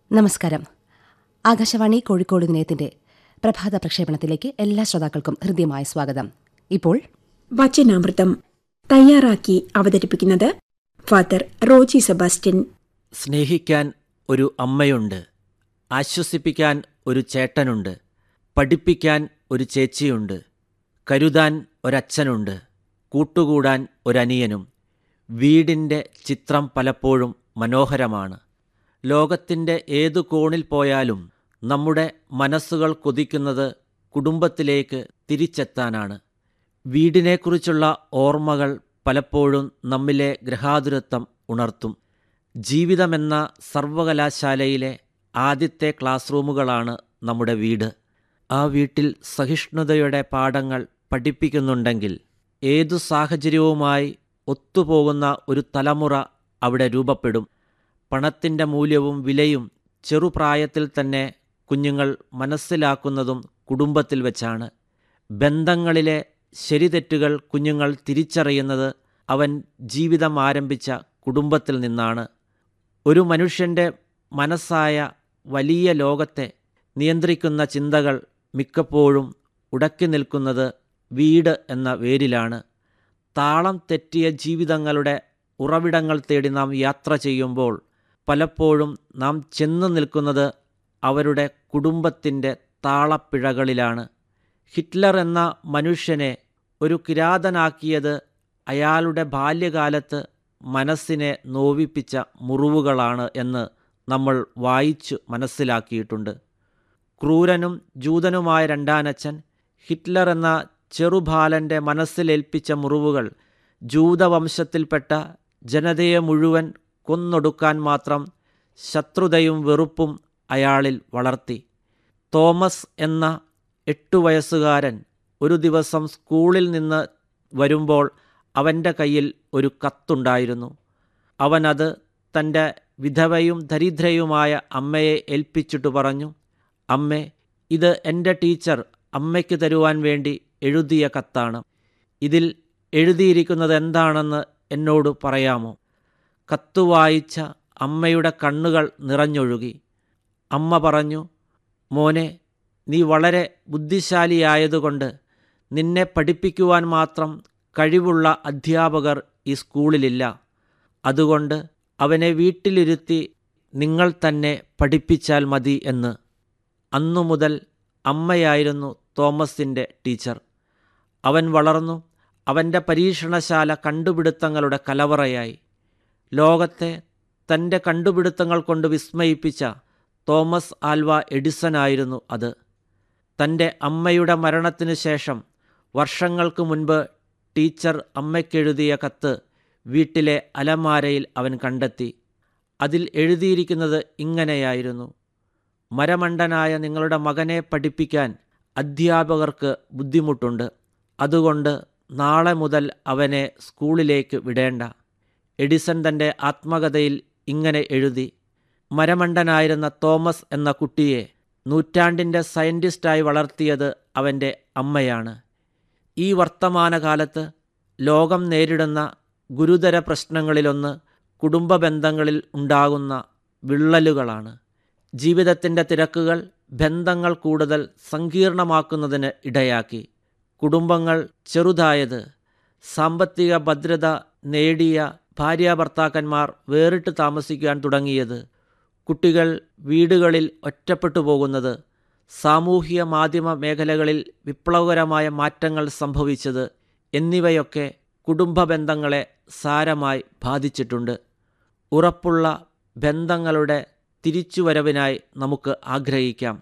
നമസ്കാരം ആകാശവാണി കോഴിക്കോട് നിലയത്തിന്റെ പ്രഭാത പ്രക്ഷേപണത്തിലേക്ക് എല്ലാ ശ്രോതാക്കൾക്കും ഹൃദ്യമായ സ്വാഗതം ഇപ്പോൾ വചനാമൃതം തയ്യാറാക്കി അവതരിപ്പിക്കുന്നത് ഫാദർ റോജി സെബാസ്റ്റ്യൻ സ്നേഹിക്കാൻ ഒരു അമ്മയുണ്ട് ആശ്വസിപ്പിക്കാൻ ഒരു ചേട്ടനുണ്ട് പഠിപ്പിക്കാൻ ഒരു ചേച്ചിയുണ്ട് കരുതാൻ ഒരച്ഛനുണ്ട് കൂട്ടുകൂടാൻ ഒരനിയനും വീടിൻ്റെ ചിത്രം പലപ്പോഴും മനോഹരമാണ് ലോകത്തിൻ്റെ ഏതു കോണിൽ പോയാലും നമ്മുടെ മനസ്സുകൾ കൊതിക്കുന്നത് കുടുംബത്തിലേക്ക് തിരിച്ചെത്താനാണ് വീടിനെക്കുറിച്ചുള്ള ഓർമ്മകൾ പലപ്പോഴും നമ്മിലെ ഗ്രഹാതുരത്വം ഉണർത്തും ജീവിതമെന്ന സർവകലാശാലയിലെ ആദ്യത്തെ ക്ലാസ് റൂമുകളാണ് നമ്മുടെ വീട് ആ വീട്ടിൽ സഹിഷ്ണുതയുടെ പാഠങ്ങൾ പഠിപ്പിക്കുന്നുണ്ടെങ്കിൽ ഏതു സാഹചര്യവുമായി ഒത്തുപോകുന്ന ഒരു തലമുറ അവിടെ രൂപപ്പെടും പണത്തിൻ്റെ മൂല്യവും വിലയും ചെറുപ്രായത്തിൽ തന്നെ കുഞ്ഞുങ്ങൾ മനസ്സിലാക്കുന്നതും കുടുംബത്തിൽ വെച്ചാണ് ബന്ധങ്ങളിലെ ശരിതെറ്റുകൾ കുഞ്ഞുങ്ങൾ തിരിച്ചറിയുന്നത് അവൻ ജീവിതം ആരംഭിച്ച കുടുംബത്തിൽ നിന്നാണ് ഒരു മനുഷ്യൻ്റെ മനസ്സായ വലിയ ലോകത്തെ നിയന്ത്രിക്കുന്ന ചിന്തകൾ മിക്കപ്പോഴും ഉടക്കി നിൽക്കുന്നത് വീട് എന്ന വേരിലാണ് താളം തെറ്റിയ ജീവിതങ്ങളുടെ ഉറവിടങ്ങൾ തേടി നാം യാത്ര ചെയ്യുമ്പോൾ പലപ്പോഴും നാം ചെന്നു നിൽക്കുന്നത് അവരുടെ കുടുംബത്തിൻ്റെ താളപ്പിഴകളിലാണ് ഹിറ്റ്ലർ എന്ന മനുഷ്യനെ ഒരു കിരാതനാക്കിയത് അയാളുടെ ബാല്യകാലത്ത് മനസ്സിനെ നോവിപ്പിച്ച മുറിവുകളാണ് എന്ന് നമ്മൾ വായിച്ചു മനസ്സിലാക്കിയിട്ടുണ്ട് ക്രൂരനും ജൂതനുമായ രണ്ടാനച്ഛൻ ഹിറ്റ്ലർ എന്ന ചെറുബാലൻ്റെ മനസ്സിലേൽപ്പിച്ച മുറിവുകൾ ജൂതവംശത്തിൽപ്പെട്ട ജനതയെ മുഴുവൻ കൊന്നൊടുക്കാൻ മാത്രം ശത്രുതയും വെറുപ്പും അയാളിൽ വളർത്തി തോമസ് എന്ന എട്ടു വയസ്സുകാരൻ ഒരു ദിവസം സ്കൂളിൽ നിന്ന് വരുമ്പോൾ അവൻ്റെ കയ്യിൽ ഒരു കത്തുണ്ടായിരുന്നു അവനത് തൻ്റെ വിധവയും ദരിദ്രയുമായ അമ്മയെ ഏൽപ്പിച്ചിട്ട് പറഞ്ഞു അമ്മേ ഇത് എൻ്റെ ടീച്ചർ അമ്മയ്ക്ക് തരുവാൻ വേണ്ടി എഴുതിയ കത്താണ് ഇതിൽ എഴുതിയിരിക്കുന്നത് എന്താണെന്ന് എന്നോട് പറയാമോ കത്ത് വായിച്ച അമ്മയുടെ കണ്ണുകൾ നിറഞ്ഞൊഴുകി അമ്മ പറഞ്ഞു മോനെ നീ വളരെ ബുദ്ധിശാലിയായതുകൊണ്ട് നിന്നെ പഠിപ്പിക്കുവാൻ മാത്രം കഴിവുള്ള അധ്യാപകർ ഈ സ്കൂളിലില്ല അതുകൊണ്ട് അവനെ വീട്ടിലിരുത്തി നിങ്ങൾ തന്നെ പഠിപ്പിച്ചാൽ മതി എന്ന് അന്നു മുതൽ അമ്മയായിരുന്നു തോമസിൻ്റെ ടീച്ചർ അവൻ വളർന്നു അവൻ്റെ പരീക്ഷണശാല കണ്ടുപിടുത്തങ്ങളുടെ കലവറയായി ലോകത്തെ തൻ്റെ കണ്ടുപിടുത്തങ്ങൾ കൊണ്ട് വിസ്മയിപ്പിച്ച തോമസ് ആൽവ എഡിസനായിരുന്നു അത് തൻ്റെ അമ്മയുടെ മരണത്തിനു ശേഷം വർഷങ്ങൾക്ക് മുൻപ് ടീച്ചർ അമ്മയ്ക്കെഴുതിയ കത്ത് വീട്ടിലെ അലമാരയിൽ അവൻ കണ്ടെത്തി അതിൽ എഴുതിയിരിക്കുന്നത് ഇങ്ങനെയായിരുന്നു മരമണ്ടനായ നിങ്ങളുടെ മകനെ പഠിപ്പിക്കാൻ അധ്യാപകർക്ക് ബുദ്ധിമുട്ടുണ്ട് അതുകൊണ്ട് നാളെ മുതൽ അവനെ സ്കൂളിലേക്ക് വിടേണ്ട എഡിസൺ തൻ്റെ ആത്മകഥയിൽ ഇങ്ങനെ എഴുതി മരമണ്ടനായിരുന്ന തോമസ് എന്ന കുട്ടിയെ നൂറ്റാണ്ടിൻ്റെ സയൻറ്റിസ്റ്റായി വളർത്തിയത് അവൻ്റെ അമ്മയാണ് ഈ വർത്തമാനകാലത്ത് ലോകം നേരിടുന്ന ഗുരുതര പ്രശ്നങ്ങളിലൊന്ന് കുടുംബ ബന്ധങ്ങളിൽ ഉണ്ടാകുന്ന വിള്ളലുകളാണ് ജീവിതത്തിൻ്റെ തിരക്കുകൾ ബന്ധങ്ങൾ കൂടുതൽ സങ്കീർണമാക്കുന്നതിന് ഇടയാക്കി കുടുംബങ്ങൾ ചെറുതായത് സാമ്പത്തിക ഭദ്രത നേടിയ ഭാര്യാഭർത്താക്കന്മാർ വേറിട്ട് താമസിക്കാൻ തുടങ്ങിയത് കുട്ടികൾ വീടുകളിൽ ഒറ്റപ്പെട്ടു പോകുന്നത് സാമൂഹിക മാധ്യമ മേഖലകളിൽ വിപ്ലവകരമായ മാറ്റങ്ങൾ സംഭവിച്ചത് എന്നിവയൊക്കെ കുടുംബ ബന്ധങ്ങളെ സാരമായി ബാധിച്ചിട്ടുണ്ട് ഉറപ്പുള്ള ബന്ധങ്ങളുടെ തിരിച്ചുവരവിനായി നമുക്ക് ആഗ്രഹിക്കാം